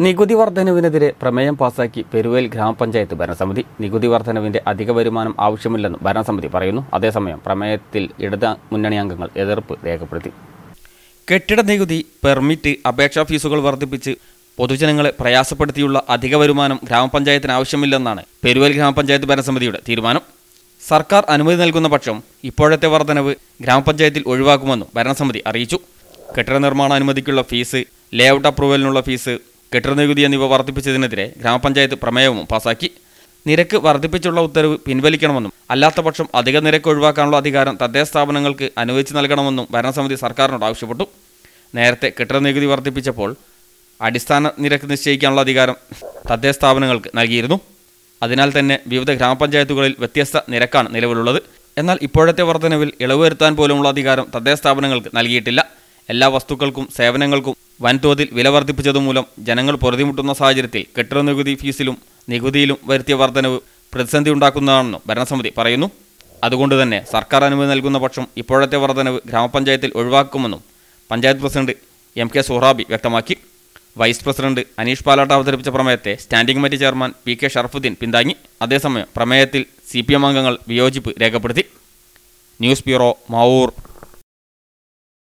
നികുതി വർധനവിനെതിരെ പ്രമേയം പാസാക്കി പെരുവേൽ ഗ്രാമപഞ്ചായത്ത് ഭരണസമിതി നികുതി വർധനവിന്റെ അധിക വരുമാനം ആവശ്യമില്ലെന്ന് ഭരണസമിതി പറയുന്നു അതേസമയം പ്രമേയത്തിൽ ഇടത് മുന്നണി അംഗങ്ങൾ എതിർപ്പ് രേഖപ്പെടുത്തി കെട്ടിട നികുതി പെർമിറ്റ് അപേക്ഷാ ഫീസുകൾ വർദ്ധിപ്പിച്ച് പൊതുജനങ്ങളെ പ്രയാസപ്പെടുത്തിയുള്ള അധിക വരുമാനം ഗ്രാമപഞ്ചായത്തിന് ആവശ്യമില്ലെന്നാണ് പെരുവേൽ ഗ്രാമപഞ്ചായത്ത് ഭരണസമിതിയുടെ തീരുമാനം സർക്കാർ അനുമതി നൽകുന്ന പക്ഷം ഇപ്പോഴത്തെ വർധനവ് ഗ്രാമപഞ്ചായത്തിൽ ഒഴിവാക്കുമെന്നും ഭരണസമിതി അറിയിച്ചു കെട്ടിട നിർമ്മാണ അനുമതിക്കുള്ള ഫീസ് ലേഔട്ട് അപ്രൂവലിനുള്ള ഫീസ് കെട്ടിട നികുതി എന്നിവ വർദ്ധിപ്പിച്ചതിനെതിരെ ഗ്രാമപഞ്ചായത്ത് പ്രമേയവും പാസാക്കി നിരക്ക് വർദ്ധിപ്പിച്ചുള്ള ഉത്തരവ് പിൻവലിക്കണമെന്നും അല്ലാത്തപക്ഷം അധിക നിരക്ക് ഒഴിവാക്കാനുള്ള അധികാരം തദ്ദേശ സ്ഥാപനങ്ങൾക്ക് അനുവദിച്ചു നൽകണമെന്നും ഭരണസമിതി സർക്കാരിനോട് ആവശ്യപ്പെട്ടു നേരത്തെ കെട്ടിട നികുതി വർദ്ധിപ്പിച്ചപ്പോൾ അടിസ്ഥാന നിരക്ക് നിശ്ചയിക്കാനുള്ള അധികാരം തദ്ദേശ സ്ഥാപനങ്ങൾക്ക് നൽകിയിരുന്നു അതിനാൽ തന്നെ വിവിധ ഗ്രാമപഞ്ചായത്തുകളിൽ വ്യത്യസ്ത നിരക്കാണ് നിലവിലുള്ളത് എന്നാൽ ഇപ്പോഴത്തെ വർധനവിൽ ഇളവ് വരുത്താൻ പോലുമുള്ള അധികാരം തദ്ദേശ സ്ഥാപനങ്ങൾക്ക് നൽകിയിട്ടില്ല എല്ലാ വസ്തുക്കൾക്കും സേവനങ്ങൾക്കും വൻതോതിൽ വില വർദ്ധിപ്പിച്ചതുമൂലം ജനങ്ങൾ പൊറുതിമുട്ടുന്ന സാഹചര്യത്തിൽ കെട്ടിട നികുതി ഫീസിലും നികുതിയിലും വരുത്തിയ വർധനവ് പ്രതിസന്ധി ഉണ്ടാക്കുന്നതാണെന്നും ഭരണസമിതി പറയുന്നു അതുകൊണ്ട് തന്നെ സർക്കാർ അനുമതി നൽകുന്ന പക്ഷം ഇപ്പോഴത്തെ വർധനവ് ഗ്രാമപഞ്ചായത്തിൽ ഒഴിവാക്കുമെന്നും panchayat president M K Suharabi വ്യക്തമാക്കി വൈസ് പ്രസിഡന്റ് അനീഷ് പാലാട്ട് അവതരിപ്പിച്ച പ്രമേയത്തെ standing committee chairman P K Sharafuddin പിന്താങ്ങി അതേസമയം പ്രമേയത്തിൽ സി പി എം അംഗങ്ങൾ വിയോജിപ്പ് രേഖപ്പെടുത്തി ന്യൂസ് ബ്യൂറോ മാവൂർ